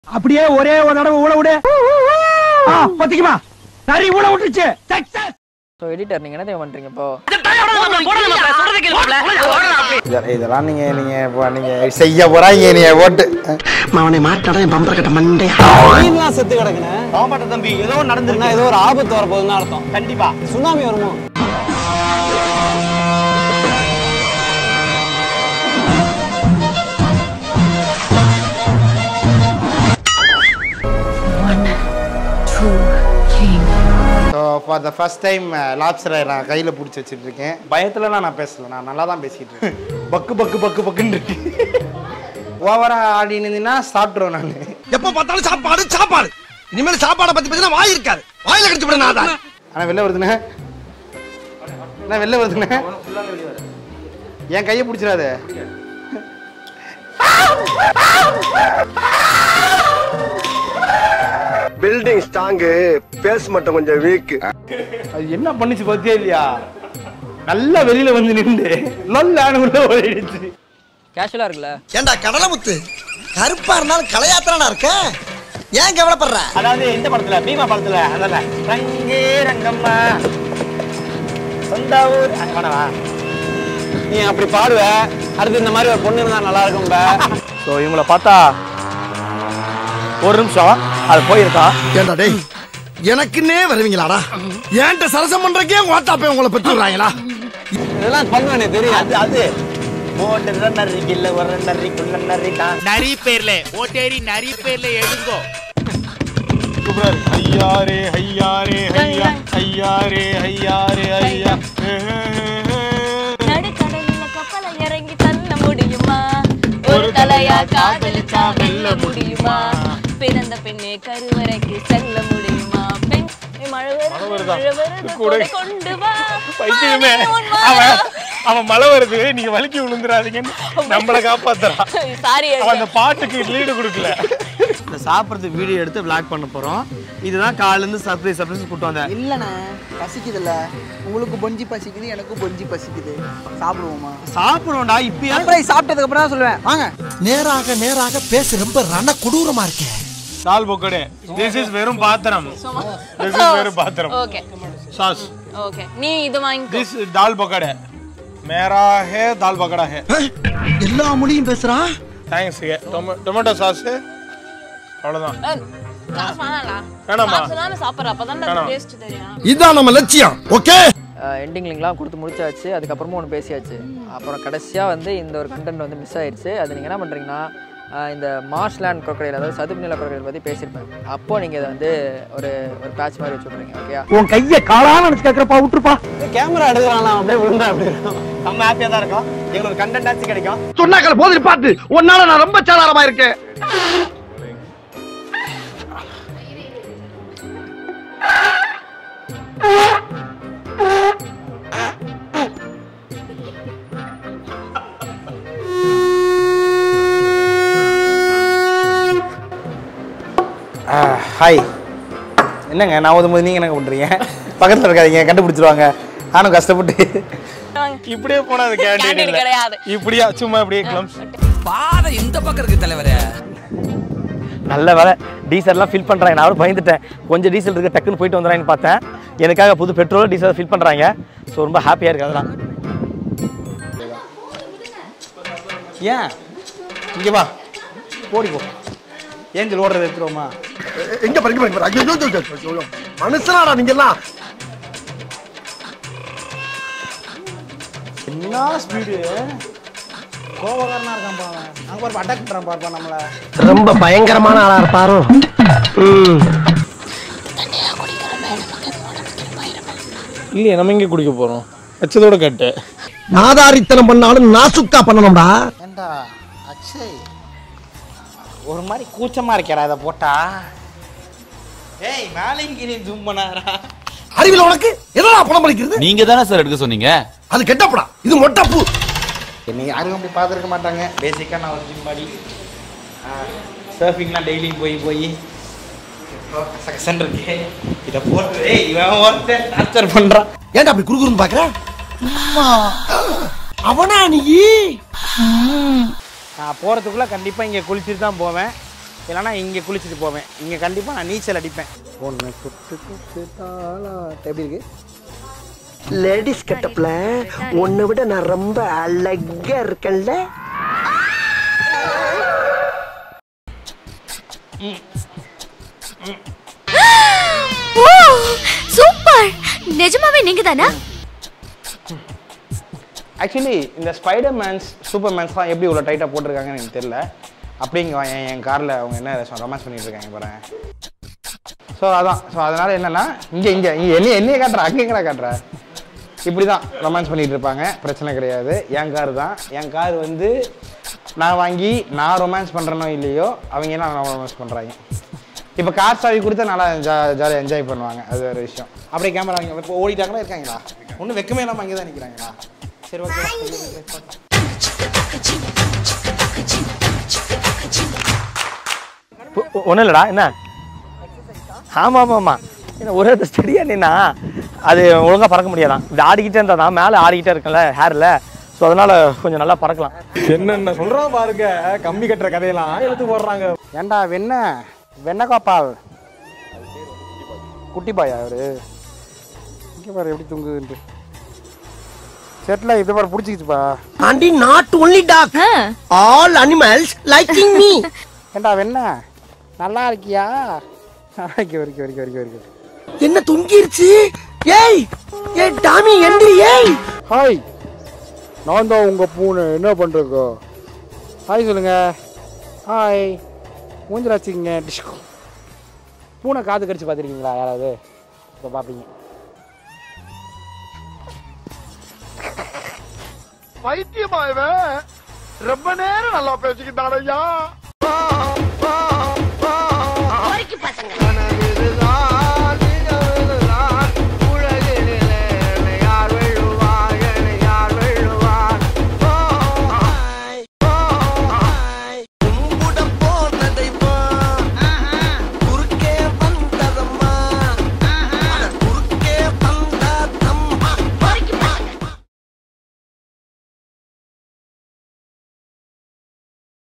அப்படியே ஒரே ஒரு தடவை ஊழ விடு ஆ, பத்திக்குமா சரி ஊழ விட்டுருச்சு சக்சஸ் ஸோ எடிட்டர் நீங்கள் என்ன தெரியுமா பண்றீங்க இப்போ இத- இதெல்லாம் நீங்க நீங்க இப்போ நீங்க செய்ய போறாங்க நீங்க ஓட்டு அவனை மாட்டாடா என் பம்பர கட்ட மண்டையா மீன்லாம் செத்து கிடக்குனே ஆமாட்ட தம்பி ஏதோ என்ன ஏதோ ஒரு ஆபத்து வரப்போகுதுன்னு அர்த்தம் கண்டிப்பா சுனாமி வருமோ so for the first time லாப்ஸ்டரை நான் கையில் பிடிச்சி வச்சுட்டு இருக்கேன் பயத்துலலாம் நான் பேசல நான் நல்லா தான் பேசிட்டு இருக்கேன் பக்கு பக்கு பக்கு பக்குன்னு இருக்கு ஓவராக ஆடின்னு இருந்தீங்கன்னா சாப்பிட்ருவேன் நான் எப்ப பார்த்தாலும் சாப்பாடு சாப்பாடு இனிமேல் சாப்பாடை பத்தி பேசினா வாய் இருக்காது வாயில கடிச்சு விட நான் தான் ஆனால் வெளில வருதுண்ணே என்ன வெளில வருதுண்ணே என் கையை பிடிச்சிடாத பில்டிங் ஸ்ட்ராங்கு பேஸ் மட்டும் கொஞ்சம் வீக் அது என்ன பண்ணுச்சு பார்த்தியா இல்லையா நல்லா வெளியில வந்து நின்று லொல்லான உள்ள ஓடிடுச்சு கேஷுவலாக இருக்குல்ல ஏண்டா கடலமுத்து கருப்பா இருந்தாலும் கலையாத்திரனா இருக்க ஏன் கவலைப்படுற அதாவது இந்த படத்துல பீமா படத்துல அதல்ல ரங்கே ரங்கம்மா சொந்த ஊர் அங்க வேணாவா நீ அப்படி பாடுவ அடுத்து இந்த மாதிரி ஒரு பொண்ணு இருந்தா நல்லா இருக்கும் ஸோ இவங்கள பார்த்தா ஒரு நிமிஷம் அது போயிருக்கான் ஏண்டா டேய் எனக்குன்னே வருவீங்களாடா ஏன்ட்ட சரசம் பண்றக்கே ஓட்டாப்பே உங்களை பெற்று விடுறாங்களா இதெல்லாம் பண்ணுவேனே தெரியும் அது அது ஓட்டு நரி கில்ல ஒரு நரி குள்ள நரி தான் நரி பேர்ல ஓட்டேரி நரி பேர்ல எடுங்கோ ஐயாரே ஐயாரே ஐயா ஐயாரே ஐயாரே ஐயா நடுக்கடலில கப்பலை இறங்கி தள்ள முடியுமா ஒரு தலையா காதலிச்சா வெல்ல முடியுமா பிறந்த பெண்ணே கருவறைக்கு செல்ல முடியுமா பெண் ஏய், மழை வருது, மழை வருது, கொடை கொண்டு வா பைத்தியமே மானே உன் அவன் மானம். அவன் மழை வருது நீங்க வலிக்கி விழுந்துடாதீங்கன்னு நம்மள காப்பாத்துறான் சாரி அவன் அந்த பாட்டுக்கு லீடு கொடுக்கல இந்த சாப்பிட்றதுக்கு வீடியோ எடுத்து விளாக் பண்ண போறோம் இதுதான் காலேருந்து சர்ப்ரைஸ் சர்ப்ரைஸ் கூட்டு வந்தேன் இல்லண்ணே பசிக்குதுல்ல உங்களுக்கு பொஞ்சி பசிக்குது எனக்கும் பொஞ்சி பசிக்குது சாப்பிடுவோமா சாப்பிடுவோம்டா இப்பயா அப்புறம் சாப்பிட்டதுக்கு அப்புறம் தான் சொல்லுவேன் வாங்க நேராக நேராக பேச ரொம்ப ரண கொடூரமா இருக்கேன் தால் பொக்கடே திஸ் இஸ் வெறும் பாத்திரம் திஸ் இஸ் வெறும் பாத்திரம் ஓகே சாஸ் ஓகே நீ இது வாங்கிக்கோ திஸ் தால் பக்கடே மேரா ஹே தால் பக்கடா ஹே எல்லா மொழியும் பேசுறான் தேங்க்ஸ் டொமேட்டோ சாஸ் அவ்வளவுதான் ஏய், காசு வேணாம்டா. வேணாமா? காசு இல்லாம சாப்பிடுற அப்பதான் வேணாம். டேஸ்ட் தெரியும் இதுதான் நம்ம லட்சியம் ஓகே எண்டிங் லிங்க்லாம் கொடுத்து முடிச்சாச்சு அதுக்கப்புறமா ஒன்று பேசியாச்சு அப்புறம் கடைசியாக வந்து இந்த ஒரு கண்டென்ட் வந்து மிஸ் ஆயிடுச்சு அது நீங்கள் என்ன பண்ணுறீங்கன்னா இந்த மார்ஷ்லேண்ட் crocodile அதாவது சதுப்பு நில crocodile பற்றி பேசியிருப்பேன் அப்போ நீங்கள் இதை வந்து ஒரு ஒரு பேட்ச் மாதிரி வச்சு விட்றீங்க ஓகேயா உன் கைய காலான்னு நினைச்சு கேக்குறப்பா விட்டுருப்பா கேமரா எடுக்கிறான் அப்படியே விழுந்தா அப்படி இருக்கும் நம்ம ஹாப்பியா தான் இருக்கோம் எங்களுக்கு கண்டென்ட் ஆச்சு கிடைக்கும் சொன்னாக்கள் போதில் பார்த்து உன்னால நான் ரொம்ப சாதாரமா இருக்கேன் ஹாய் என்னங்க நான் ஓதும்போது நீங்க என்ன பண்றீங்க பக்கத்துல இருக்காதீங்க கண்டுபிடிச்சிருவாங்க நானும் கஷ்டப்பட்டு இப்படியே போனா அது Candidate கேண்டீன் கிடையாது. இப்படியா சும்மா இப்படியே கிளம்ஸ் பாதை இந்த பக்கம் இருக்கு தலைவரே நல்ல வேலை டீசல்லாம் ஃபில் பண்ணுறாங்க நான் அவரும் பயந்துட்டேன் கொஞ்சம் டீசல் இருக்கு டக்குன்னு போயிட்டு வந்துடுறாங்கன்னு பார்த்தேன் எனக்காக புது பெட்ரோல் டீசல் ஃபில் பண்ணுறாங்க ஸோ ரொம்ப ஹாப்பியாக இருக்கு அதெல்லாம் ஏன் இங்கே வா ஓடி போ ஏஞ்சல் ஓடுறது எடுத்துருவோமா எங்க பாருங்க பாருங்க ஐயோ ஐயோ, ஐயோ, ஐயோ, ஐயோ. மனுஷனாடா நீங்க எல்லாம் என்ன ஸ்பீடு கோபக்காரனா இருக்கான் பாவன் அங்கே பாரு அட்டாக் பண்ணுறான் பாருப்பா நம்மளை ரொம்ப பயங்கரமான ஆளா இருப்பாரோ இல்லையே நம்ம எங்கே குடிக்க போறோம் வச்சதோட கட்டு நாதாரித்தனம் பண்ணாலும் நாசுக்கா பண்ணணும்டா ஏண்டா அக்ஷய் ஒரு மாதிரி கூச்சமாக இருக்கேடா இதை போட்டா ஏய் மேலேயும் கீழே ஜூம் பண்ணாரா அறிவில் உனக்கு என்னடா பணம் பலிக்கிறது நீங்க தானே சார் எடுக்க சொன்னீங்க அது கெட்டப்படா இது மொட்டப்பூ என்னை யாரும் அப்படி பார்த்துருக்க மாட்டாங்க பேசிக்காக நான் ஒரு ஜிம் பாடி சர்ஃபிங்லாம் டெய்லியும் போய் போய் செகண்ட் இருக்கு இதை போட்டு ஏய் இவன் ஒருத்தன் டார்ச்சர் பண்ணுறான் ஏன்டா அப்படி குறுகுறுன்னு பாக்குற அவனா நீ நான் போகிறதுக்குள்ளே கண்டிப்பாக இங்கே குளிச்சுட்டு தான் போவேன் இல்லைன்னா இங்கே குளிச்சுட்டு போவேன் இங்கே கண்டிப்பாக நான் நீச்சல் அடிப்பேன் ஒன்று குத்து குத்து தாளா எப்படி இருக்கு லேடிஸ் கட்டப்ல உன்னை விட நான் ரொம்ப அழகா இருக்கேன்ல ஓ சூப்பர் நிஜமாவே நீங்க தானா ஆக்சுவலி இந்த ஸ்பைடர் மேன்ஸ் சூப்பர் மேன்ஸ்லாம் எப்படி இவ்வளோ டைட்டாக போட்டிருக்காங்கன்னு எனக்கு தெரியல அப்படிங்க என் என் காரில் அவங்க என்ன ரொமான்ஸ் பண்ணிட்டு இருக்காங்க பாருங்க ஸோ அதான் ஸோ அதனால என்னன்னா இங்கே இங்கே இங்கே என்ன என்னைய காட்டுற அங்கே எங்கடா காட்டுற இப்படி தான் ரொமான்ஸ் பண்ணிட்டு இருப்பாங்க பிரச்சனை கிடையாது என் கார் தான் என் கார் வந்து நான் வாங்கி நான் ரொமான்ஸ் பண்ணுறனோ இல்லையோ அவங்க என்ன ரொமான்ஸ் பண்ணுறாங்க இப்போ கார் சாவி கொடுத்தா நல்லா ஜா ஜாலியாக என்ஜாய் பண்ணுவாங்க அது வேறு விஷயம் அப்படியே கேமரா வாங்க இப்போ ஓடிட்டாங்களா இருக்காங்களா ஒன்றும் வெக்கமே இல்லாமல் அங்கே தான் நிற்கிறாங்களா சரி ஓகே ஒன்றும் இல்லைடா என்ன ஆமாம் ஆமாம் ஆமாம் என்ன ஒரே ஸ்டடியாக நின்னா அது ஒழுங்காக பறக்க முடியாதான் இது ஆடிக்கிட்டே இருந்தா தான் மேலே ஆடிக்கிட்டே இருக்கும்ல ஹேரில் ஸோ அதனால கொஞ்சம் நல்லா பறக்கலாம் என்னென்ன சொல்றான் பாருங்க கம்பி கட்டுற கதையெல்லாம் எடுத்து போடுறாங்க ஏண்டா வெண்ண வெண்ணக்காப்பால் குட்டி பாயா அவரு இங்கே பாரு எப்படி தூங்குதுன்ட்டு செட்டில் இது பாரு பிடிச்சிக்கிச்சுப்பா aunty not only dog all animals liking me ஏண்டா வெண்ண நல்லா இருக்கியா வரைக்கும் வரைக்கும் வரைக்கும் வரைக்கும் வரைக்கும் என்ன தொங்கிருச்சு ஏய் ஏய் டாமி எந்திரி ஏய் ஹாய் நான் தான் உங்கள் பூனை என்ன பண்ணுறக்கோ ஹாய் சொல்லுங்க ஹாய் மூஞ்சில் வச்சுக்கிங்க டிஷ்கோ பூனை காது கடிச்சு பார்த்துருக்கீங்களா யாராவது இப்போ பார்ப்பீங்க பைத்தியமா இவன் ரொம்ப நேரம் நல்லா பேசிக்கிட்டாடையா